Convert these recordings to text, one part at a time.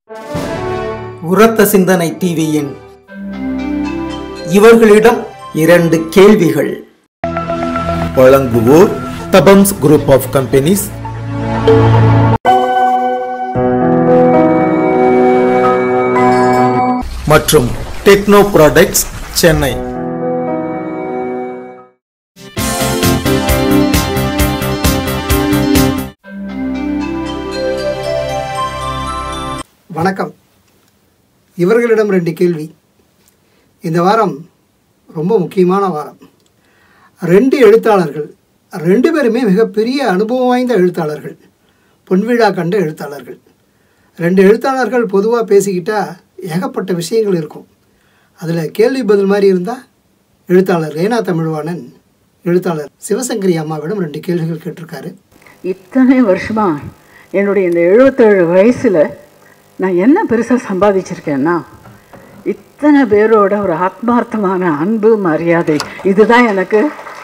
உரத்த சிந்தனை டிவியின் இவர்களிடம் இரண்டு கேள்விகள் வழங்குவோர் தபம்ஸ் குரூப் ஆஃப் கம்பெனிஸ் மற்றும் டெக்னோ ப்ராடக்ட்ஸ் சென்னை வணக்கம் இவர்களிடம் ரெண்டு கேள்வி இந்த வாரம் ரொம்ப முக்கியமான வாரம் ரெண்டு எழுத்தாளர்கள் ரெண்டு பேருமே மிகப்பெரிய அனுபவம் வாய்ந்த எழுத்தாளர்கள் பொன்விழா கண்ட எழுத்தாளர்கள் ரெண்டு எழுத்தாளர்கள் பொதுவாக பேசிக்கிட்டா ஏகப்பட்ட விஷயங்கள் இருக்கும் அதில் கேள்வி பதில் மாதிரி இருந்தால் எழுத்தாளர் ரேனா தமிழ்வாணன் எழுத்தாளர் சிவசங்கரி அம்மாவிடம் ரெண்டு கேள்விகள் கேட்டிருக்காரு இத்தனை வருஷமா என்னுடைய இந்த எழுபத்தேழு வயசில் நான் என்ன பெருசாக சம்பாதிச்சிருக்கேன்னா இத்தனை பேரோட ஒரு ஆத்மார்த்தமான அன்பு மரியாதை இதுதான் எனக்கு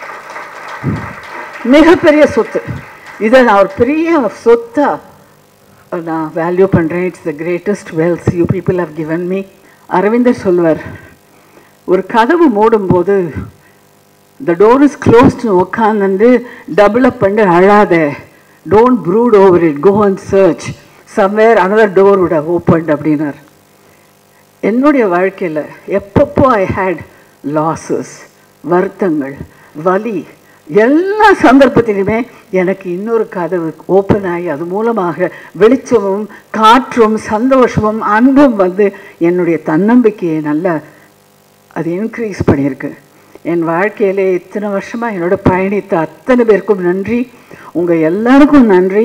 மிகப்பெரிய சொத்து இதை நான் ஒரு பெரிய சொத்தாக நான் வேல்யூ பண்ணுறேன் it's the greatest wealth you people have given me அரவிந்தர் சொல்வார் ஒரு கதவு மூடும்போது த டோர் இஸ் க்ளோஸ்டு உட்காந்து டபுள் அப் பண்ணி அழாத don't brood over it go and search somewhere another door wide open அப்படின்னார் என்னுடைய வாழ்க்கையில் எப்பப்போ ஐ ஹேட் லாஸஸ் வருத்தங்கள் வலி எல்லா சந்தர்ப்பத்திலுமே எனக்கு இன்னொரு கதவு ஓப்பன் ஆகி அது மூலமாக வெளிச்சமும் காற்றும் சந்தோஷமும் அன்பும் வந்து என்னுடைய தன்னம்பிக்கையை நல்லா அது இன்க்ரீஸ் பண்ணியிருக்கு என் வாழ்க்கையிலே இத்தனை வருஷமாக என்னோட பயணித்த அத்தனை பேருக்கும் நன்றி உங்கள் எல்லாருக்கும் நன்றி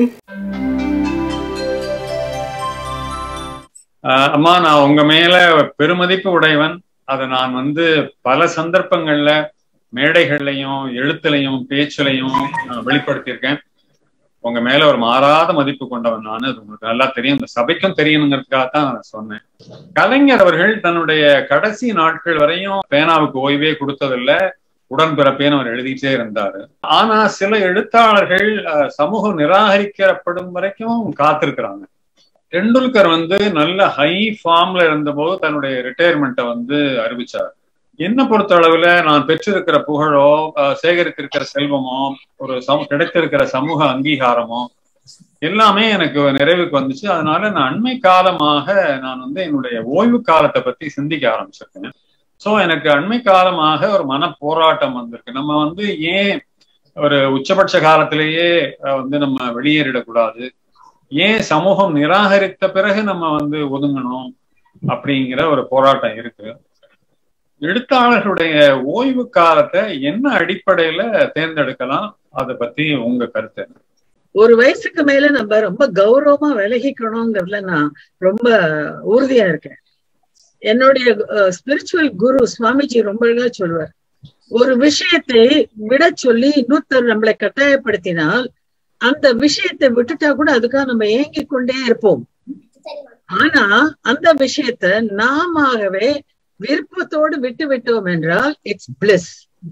ஆஹ் அம்மா நான் உங்க மேல பெருமதிப்பு உடையவன் அதை நான் வந்து பல சந்தர்ப்பங்கள்ல மேடைகள்லையும் எழுத்துலையும் பேச்சுலையும் நான் வெளிப்படுத்தியிருக்கேன் உங்க மேல ஒரு மாறாத மதிப்பு கொண்டவன் நான் அது உங்களுக்கு நல்லா தெரியும் இந்த சபைக்கும் தெரியணுங்கிறதுக்காக தான் நான் சொன்னேன் கலைஞர் அவர்கள் தன்னுடைய கடைசி நாட்கள் வரையும் பேனாவுக்கு ஓய்வே கொடுத்ததில்ல உடன்பிறப்பேன்னு அவர் எழுதிட்டே இருந்தாரு ஆனா சில எழுத்தாளர்கள் அஹ், சமூகம் நிராகரிக்கப்படும் வரைக்கும் காத்திருக்கிறாங்க டெண்டுல்கர் வந்து நல்ல ஹை ஃபார்ம்ல இருந்தபோது தன்னுடைய ரிட்டையர்மெண்ட்டை வந்து அறிவிச்சார் என்ன பொறுத்த அளவுல நான் பெற்றிருக்கிற புகழோ அஹ், சேகரித்திருக்கிற செல்வமோ ஒரு சம கிடைத்திருக்கிற சமூக அங்கீகாரமோ எல்லாமே எனக்கு நிறைவுக்கு வந்துச்சு அதனால நான் அண்மை காலமாக நான் வந்து என்னுடைய ஓய்வு காலத்தை பத்தி சிந்திக்க ஆரம்பிச்சிருக்கேன் சோ எனக்கு அண்மை காலமாக ஒரு மன போராட்டம் வந்திருக்கு நம்ம வந்து ஏன் ஒரு உச்சபட்ச காலத்திலேயே அஹ், வந்து நம்ம வெளியேறிடக்கூடாது ஏன் சமூகம் நிராகரித்த பிறகு நம்ம வந்து ஒதுங்கணும் அப்படிங்கிற ஒரு போராட்டம் இருக்கு எழுத்தாளர்களுடைய ஓய்வு காலத்தை என்ன அடிப்படையில தேர்ந்தெடுக்கலாம் அதை பத்தி உங்க கருத்து என்ன? ஒரு வயசுக்கு மேல நம்ம ரொம்ப கௌரவமா விலகிக்கணுங்கிறதுல நான் ரொம்ப உறுதியா இருக்கேன் என்னுடைய ஸ்பிரிச்சுவல் குரு சுவாமிஜி ரொம்ப அழகா சொல்லுவார் ஒரு விஷயத்தை விட சொல்லி இன்னொருத்தர் நம்மளை கட்டாயப்படுத்தினால் அந்த விஷயத்தை விட்டுட்டா கூட அதுக்காக நம்ம ஏங்கிக் கொண்டே இருப்போம் ஆனா அந்த விஷயத்த நாமவே விருப்பத்தோடு விட்டு விட்டோம் என்றால் இட்ஸ் பிளிஸ்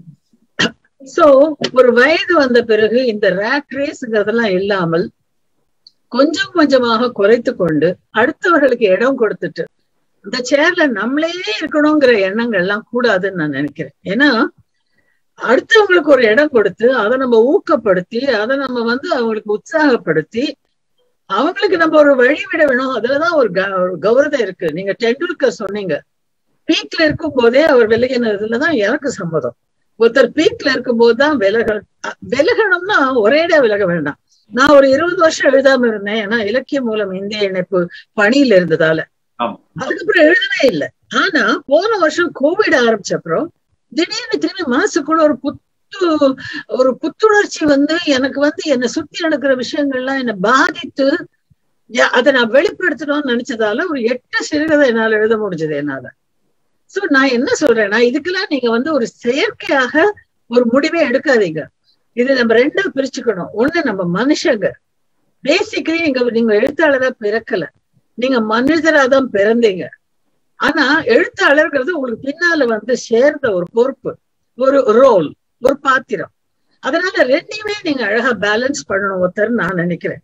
சோ ஒரு வயது வந்த பிறகு இந்த ரேட் ரேஸ்ங்கிறதெல்லாம் இல்லாமல் கொஞ்சம் கொஞ்சமாக குறைத்து கொண்டு அடுத்தவர்களுக்கு இடம் கொடுத்துட்டு இந்த சேர்ல நம்மளே இருக்கணுங்கிற எண்ணங்கள் எல்லாம் கூடாதுன்னு நான் நினைக்கிறேன் ஏன்னா அடுத்தவங்களுக்கு ஒரு இடம் கொடுத்து அதை நம்ம ஊக்கப்படுத்தி அதை நம்ம வந்து அவங்களுக்கு உற்சாகப்படுத்தி அவங்களுக்கு நம்ம ஒரு வழி விட வேணும் அதுலதான் ஒரு க- ஒரு கௌரவம் இருக்கு நீங்க டெண்டுல்கர் சொன்னீங்க பீக்ல இருக்கும் போதே அவர் விலகினதுலதான் எனக்கு சம்மதம் ஒருத்தர் பீக்ல இருக்கும் போதுதான் விலக அ- விலகணும்னா ஒரேடா விலக வேண்டாம் நான் ஒரு இருபது வருஷம் எழுதாம இருந்தேன் ஏன்னா இலக்கிய மூலம் இந்திய இணைப்பு பணியில இருந்ததால ஆமா. அதுக்கப்புறம் எழுதவே இல்லை ஆனா போன வருஷம் கோவிட் ஆரம்பிச்ச அப்புறம் திடீர்னு திரும்பி மனசுக்குள்ள ஒரு புத்து ஒரு புத்துணர்ச்சி வந்து எனக்கு வந்து என்னை சுத்தி நடக்கிற விஷயங்கள்லாம் என்னை பாதித்து ய- அதை நான் வெளிப்படுத்தணும்னு நினைச்சதால ஒரு எட்டு சிறுகதை என்னால எழுத முடிஞ்சது என்னால சோ நான் என்ன சொல்றேன்னா இதுக்கெல்லாம் நீங்க வந்து ஒரு செயற்கையாக ஒரு முடிவே எடுக்காதீங்க இது நம்ம ரெண்டா பிரிச்சுக்கணும் ஒண்ணு நம்ம மனுஷங்க பேசிக்கலி நீங்க நீங்க எழுத்தாளரா பிறக்கல நீங்க மனிதரா தான் பிறந்தீங்க ஆனா எழுத்தாளர்ங்கிறது உங்களுக்கு பின்னால வந்து சேர்ந்த ஒரு பொறுப்பு ஒரு ரோல் ஒரு பாத்திரம் அதனால ரெண்டையுமே நீங்க அழகா பேலன்ஸ் பண்ணணும் ஒருத்தர் நான் நினைக்கிறேன்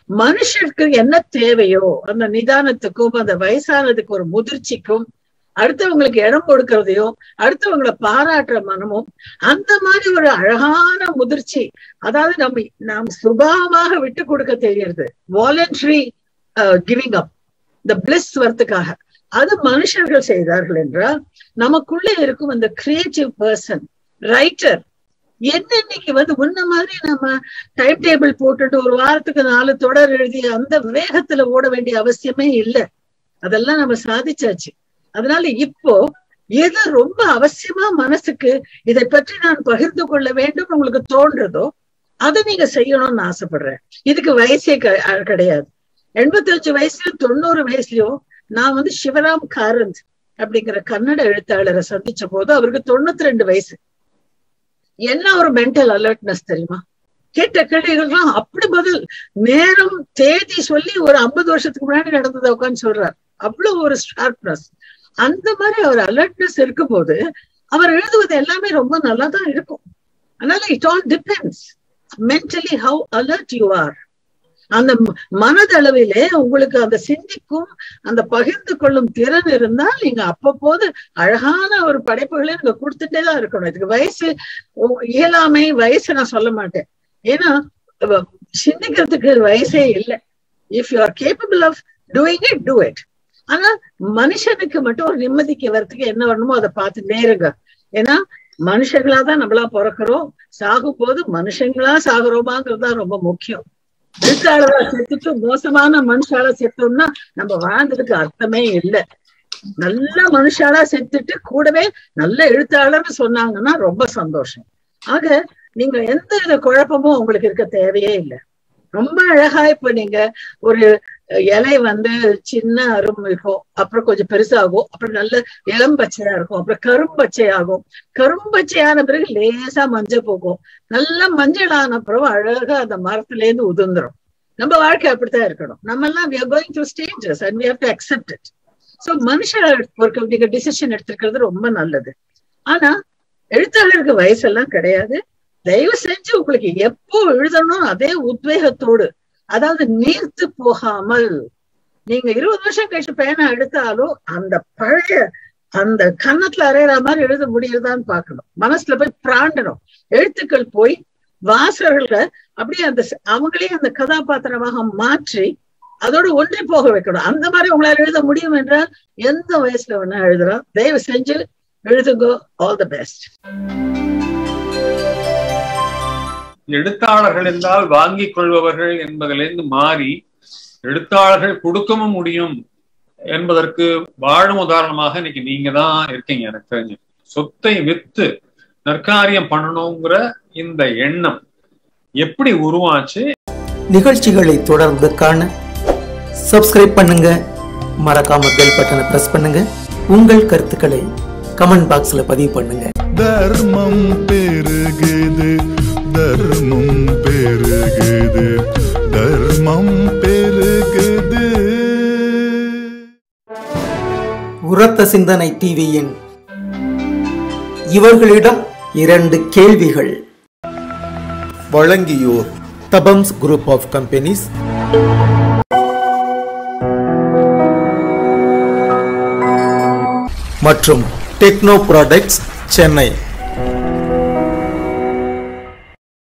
மனுஷருக்கு என்ன தேவையோ அந்த நிதானத்துக்கும் அந்த வயசானதுக்கு ஒரு முதிர்ச்சிக்கும் அடுத்தவங்களுக்கு இடம் கொடுக்கறதையும் அடுத்தவங்களை பாராட்டுற மனமும் அந்த மாதிரி ஒரு அழகான முதிர்ச்சி அதாவது நம்ம நாம் சுபாவமாக விட்டு கொடுக்க தெரியுது வாலண்டரி கிவிங் அப் இந்த பிளிஸ் வரத்துக்காக அது மனுஷர்கள் செய்தார்கள் என்றால் நமக்குள்ள இருக்கும் அந்த கிரியேட்டிவ் பர்சன் ரைட்டர் என்ன இன்னைக்கு வந்து முன்ன மாதிரி நம்ம டைம் டேபிள் போட்டுட்டு ஒரு வாரத்துக்கு நாலு தொடர் எழுதி அந்த வேகத்துல ஓட வேண்டிய அவசியமே இல்லை அதெல்லாம் நம்ம சாதிச்சாச்சு அதனால இப்போ எது ரொம்ப அவசியமா மனசுக்கு இதை பற்றி நான் பகிர்ந்து கொள்ள வேண்டும் உங்களுக்கு தோன்றதோ அதை நீங்க செய்யணும்னு ஆசைப்படுறேன் இதுக்கு வயசே கிடையாது எண்பத்தஞ்சு வயசுலயும் தொண்ணூறு வயசுலயும் நான் வந்து சிவராம் காரந்த் அப்படிங்கிற கன்னட எழுத்தாளரை சந்திச்ச போது அவருக்கு தொண்ணூத்தி ரெண்டு வயசு என்ன ஒரு மென்டல் அலர்ட்னஸ் தெரியுமா கேட்ட கேள்விகள்லாம் அப்படி பதில் நேரம் தேதி சொல்லி ஒரு ஐம்பது வருஷத்துக்கு முன்னாடி நடந்ததை உட்காந்து சொல்றார் அவ்வளவு ஒரு ஷார்ப்னஸ் அந்த மாதிரி அவர் அலர்ட்னஸ் இருக்கும் போது அவர் எழுதுவது எல்லாமே ரொம்ப நல்லா தான் இருக்கும் அதனால it all depends mentally how alert you are அந்த மனதளவிலே உங்களுக்கு அந்த சிந்திக்கும் அந்த பகிர்ந்து கொள்ளும் திறன் இருந்தால் நீங்க அப்பப்போது அழகான ஒரு படைப்புகளை நீங்க கொடுத்துட்டே தான் இருக்கணும் இதுக்கு வயசு இயலாமை வயசு நான் சொல்ல மாட்டேன் ஏன்னா சிந்திக்கிறதுக்கு வயசே இல்லை if you are capable of doing it to it ஆனா மனுஷனுக்கு மட்டும் ஒரு நிம்மதிக்கு வரத்துக்கு என்ன வரணுமோ அதை பார்த்து நேருங்க ஏன்னா மனுஷங்களா தான் நம்மளா பிறக்கிறோம் சாகும் போது மனுஷங்களா சாகுறோமாங்கிறது தான் ரொம்ப முக்கியம் எழுத்தாளரா செத்துட்டு மோசமான மனுஷாலா செத்தோம்னா நம்ம வாழ்ந்ததுக்கு அர்த்தமே இல்லை நல்ல மனுஷாலா செத்துட்டு கூடவே நல்ல எழுத்தாளர்னு சொன்னாங்கன்னா ரொம்ப சந்தோஷம் ஆக நீங்க எந்த வித குழப்பமும் உங்களுக்கு இருக்க தேவையே இல்லை ரொம்ப அழகா இப்ப நீங்க ஒரு இலை வந்து சின்ன அரும் இருக்கும் அப்புறம் கொஞ்சம் பெருசாகும் அப்புறம் நல்ல இளம் பச்சையா இருக்கும் அப்புறம் கரும்பச்சையாகும் கரும்பச்சையான பிறகு லேசா மஞ்சள் போகும் நல்ல மஞ்சள் ஆன பிறகு அழகா அந்த மரத்துல இருந்து உதிர்ந்துரும் நம்ம வாழ்க்கை அப்படித்தான் இருக்கணும் நம்ம எல்லாம் we are going to stages and we have to accept it so மனுஷன் ஒரு நீங்க டிசிஷன் எடுத்திருக்கிறது ரொம்ப நல்லது ஆனா எழுத்தாளருக்கு வயசெல்லாம் கிடையாது தயவு செஞ்சு உங்களுக்கு எப்போ எழுதணும் அதே உத்வேகத்தோடு அதாவது நீர்த்து போகாமல் நீங்க இருபது வருஷம் கழிச்சு பேனா எடுத்தாலும் அந்த பழைய அந்த கன்னத்துல அரைகிற மாதிரி எழுத முடியுதான்னு பார்க்கணும் மனசுல போய் பிராண்டணும் எழுத்துக்கள் போய் வாசகர்களை அப்படியே அந்த அவங்களே அந்த கதாபாத்திரமாக மாற்றி அதோடு ஒன்றி போக வைக்கணும் அந்த மாதிரி உங்களால எழுத முடியும் என்றால் எந்த வயசுல வேணா எழுதுறோம் தயவு செஞ்சு எழுதுங்கோ ஆல் த பெஸ்ட் எழுத்தாளர்கள் என்றால் வாங்கிக் கொள்பவர்கள் என்பதிலிருந்து மாறி எழுத்தாளர்கள் கொடுக்கவும் முடியும் என்பதற்கு வாழும் உதாரணமாக இன்னைக்கு நீங்க தான் இருக்கீங்க எனக்கு தெரிஞ்சு சொத்தை வித்து நற்காரியம் பண்ணணுங்கிற இந்த எண்ணம் எப்படி உருவாச்சு நிகழ்ச்சிகளை தொடர்ந்து காண சப்ஸ்கிரைப் பண்ணுங்க மறக்காம பெல் பட்டனை பிரஸ் பண்ணுங்க உங்கள் கருத்துக்களை கமெண்ட் பாக்ஸ்ல பதிவு பண்ணுங்க தர்மம் பெருகுது தர்மம் பெருகுது தர்மம் பெருகுது உரத்த சிந்தனை டிவியின் இவர்களிடம் இரண்டு கேள்விகள் வழங்கியோர் தபம்ஸ் குரூப் ஆஃப் கம்பெனிஸ் மற்றும் டெக்னோ ப்ராடக்ட்ஸ் சென்னை